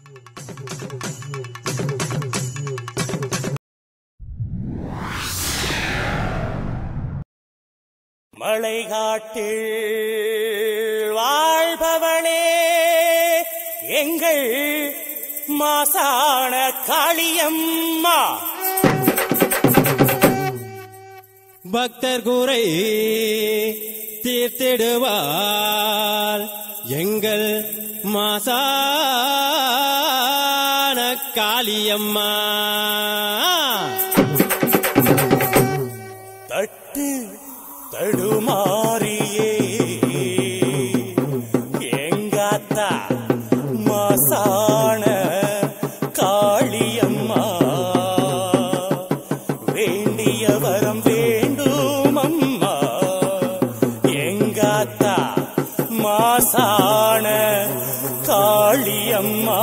மலைகாட்டில் வாழ்பவளே எங்கள் மாசான காளியம்மா பக்தர் கூரை தீர்த்திடுவார் எங்கள் மாசான காளியம்மா தட்டு தடுமாறியே எங்காத்தா மாசான காளியம்மா வேண்டிய வரம் வேண்டும் அம்மா எங்காத்தா மாசான காளியம்மா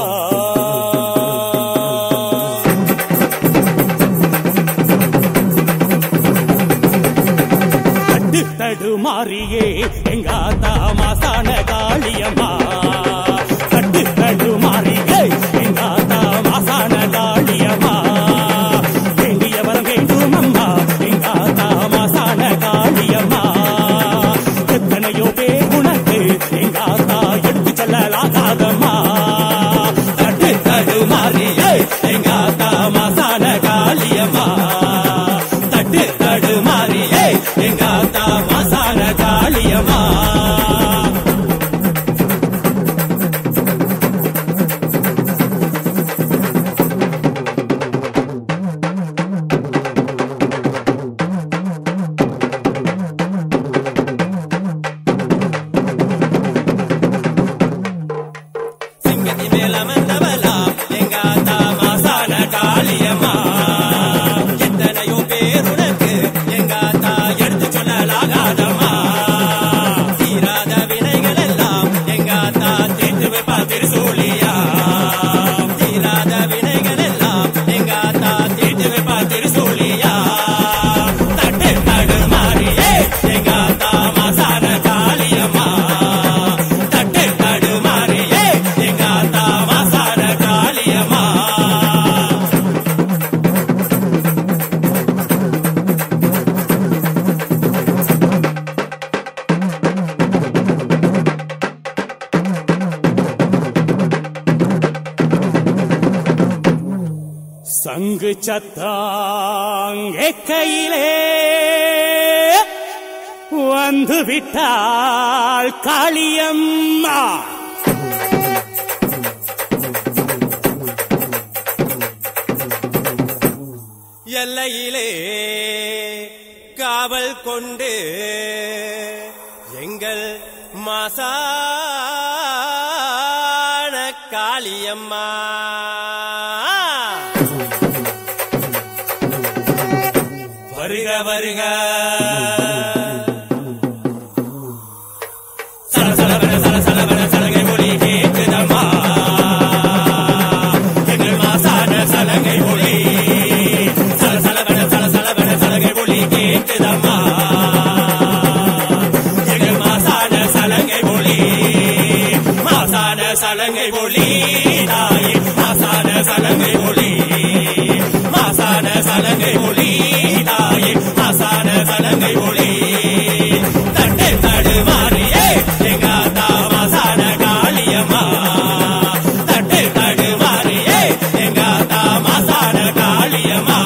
தட்டு தடுமாறியே எங்காத்தா மாசான காளியம்மா தட்டு தடுமாறியே எங்காத்தா மாசான காளியம்மா வேண்டிய வரம் வேண்டும் அம்மா எங்காத்தா மாசான காளியம்மா எத்தனையோ பேர் உனக்கு எங்காத்தா எடுத்து செல்லலாகாதம்மா தட்டு தடுமாறியே எங்காத்தா மாசான காளியம்மா தட்டு தடுமாறியே எங்காத்தா மாசான காளியம்மா சிங்கத்தி மேல மந்தவலா எங்காத்தா மாசான காளியம்மா எத்தனையோ பேர் உனக்கு எங்காத்தா எடுத்து சொல்லலாகாதம்மா தீராத வினைகள் எல்லாம் எங்காத்தா தீர்த்து வைப்பா திருசூலியா தீராத வினைகள் எல்லாம் எங்காத்தா தீர்த்து வைப்பா திருசூலியா தட்டு தடு மாறியே எங்காத்தா மாசான காளியம்மா தட்டு தடு மாறியே எங்காத்தா மாசான காளியம்மா சங்கு சத்தாங்கே கையிலே வந்து விட்டாள் காளியம்மா எல்லையிலே காவல் கொண்டு எங்கள் மாசான காளியம்மா வருக வருக சல சலவன சல சலவன சலகை ஒளி கேட்குதம்மா எங்கள் மாசான சலங்கை ஒளி சல சலவன சல சலவன சலகை ஒளி கேட்குதம்மா எங்கள் மாசான சலங்கை ஒளி மாசான சலங்கை ஒளி தாயே மாசான சலங்கை ஒளி மாசான சலங்கை ஒளி தாயே மாசான சலங்கை ஒளி தட்டு தடு மாறியே எங்காத்தா மாசான காளியம்மா தட்டு தடு மாறியே எங்காத்தா மாசான காளியம்மா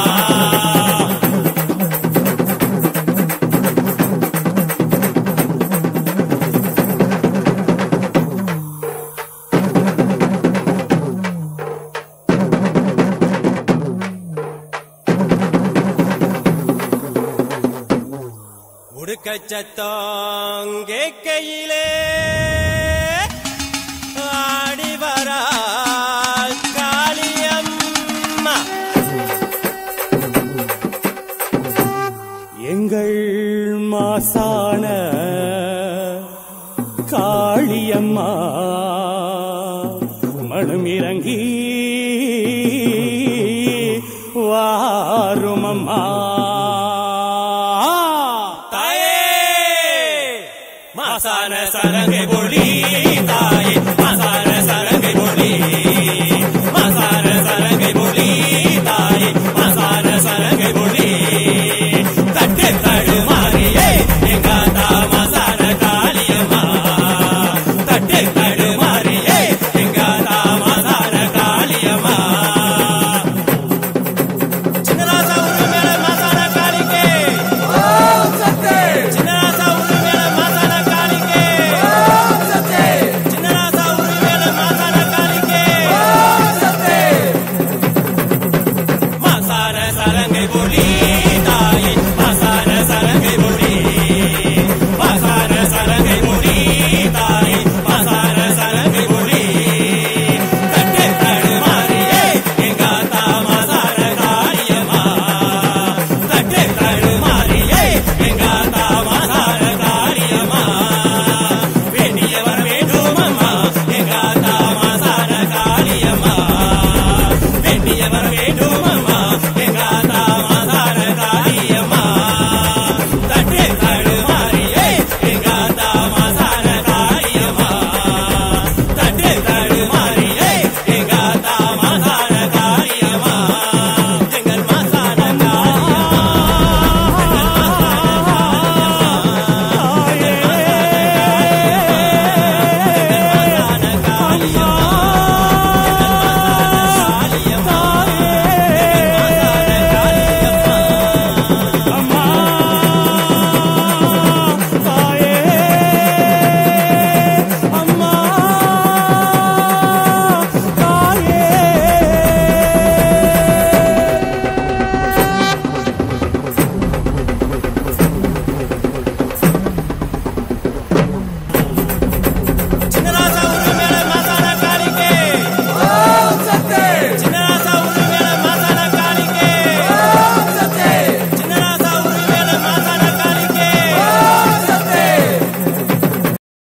உடுக்கச்சத்தம் கேட்கையிலே ஆடி வராள் காளியம்மா எங்கள் மாசான காளியம்மா மனம் இறங்கி வாருமம்மா